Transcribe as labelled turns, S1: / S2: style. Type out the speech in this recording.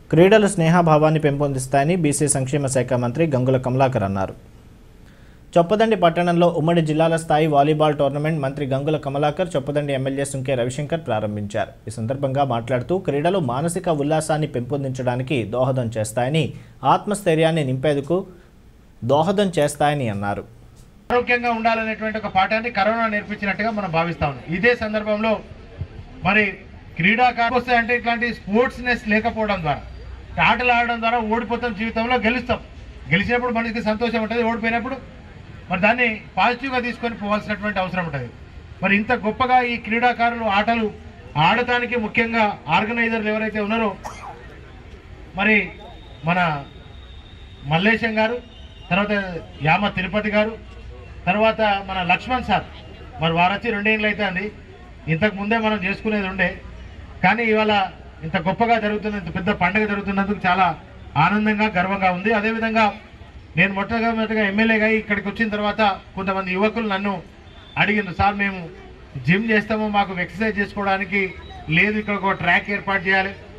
S1: క్రీడలు స్నేహభావాన్ని పెంపొందిస్తాయని బీసీ సంక్షేమ శాఖ మంత్రి గంగుల కమలాకర్ అన్నారు చొప్పదండి పట్టణంలో ఉమ్మడి జిల్లాల స్థాయి వాలీబాల్ టోర్నమెంట్ మంత్రి గంగుల కమలాకర్ చొప్పదండి ఎమ్మెల్యే సుంకే రవిశంకర్ ప్రారంభించారు ఈ సందర్భంగా మాట్లాడుతూ క్రీడలు మానసిక ఉల్లాసాన్ని పెంపొందించడానికి దోహదం చేస్తాయని ఆత్మస్థైర్యాన్ని నింపేందుకు దోహదం చేస్తాయని అన్నారు
S2: ఆరోగ్యంగా ఉండాలనేటువంటి ఒక పాఠాన్ని కరోనా నేర్పించినట్టుగా మనం భావిస్తా ఉన్నాం ఇదే సందర్భంలో మరి క్రీడాకారులు వస్తాయంటే ఇట్లాంటి స్పోర్ట్స్నెస్ లేకపోవడం ద్వారా ఆటలు ఆడడం ద్వారా ఓడిపోతాం జీవితంలో గెలుస్తాం గెలిచినప్పుడు మనకి సంతోషం ఉంటుంది ఓడిపోయినప్పుడు మరి దాన్ని పాజిటివ్గా తీసుకొని పోవాల్సినటువంటి అవసరం ఉంటుంది మరి ఇంత గొప్పగా ఈ క్రీడాకారులు ఆటలు ఆడటానికి ముఖ్యంగా ఆర్గనైజర్లు ఎవరైతే ఉన్నారో మరి మన మల్లేశం గారు తర్వాత యామ తిరుపతి గారు తర్వాత మన లక్ష్మణ్ సార్ మరి వారు వచ్చి రెండేళ్ళు అవుతుంది ఇంతకు ముందే మనం చేసుకునేది ఉండే కానీ ఇవాళ ఇంత గొప్పగా జరుగుతున్న ఇంత పెద్ద పండుగ జరుగుతున్నందుకు చాలా ఆనందంగా గర్వంగా ఉంది అదేవిధంగా నేను మొట్టమొదటిగా ఎమ్మెల్యేగా ఇక్కడికి వచ్చిన తర్వాత కొంతమంది యువకులు నన్ను అడిగిండ్రు సార్ మేము జిమ్ చేస్తాము మాకు ఎక్సర్సైజ్ చేసుకోవడానికి లేదు ఇక్కడ ఒక ట్రాక్ ఏర్పాటు చేయాలి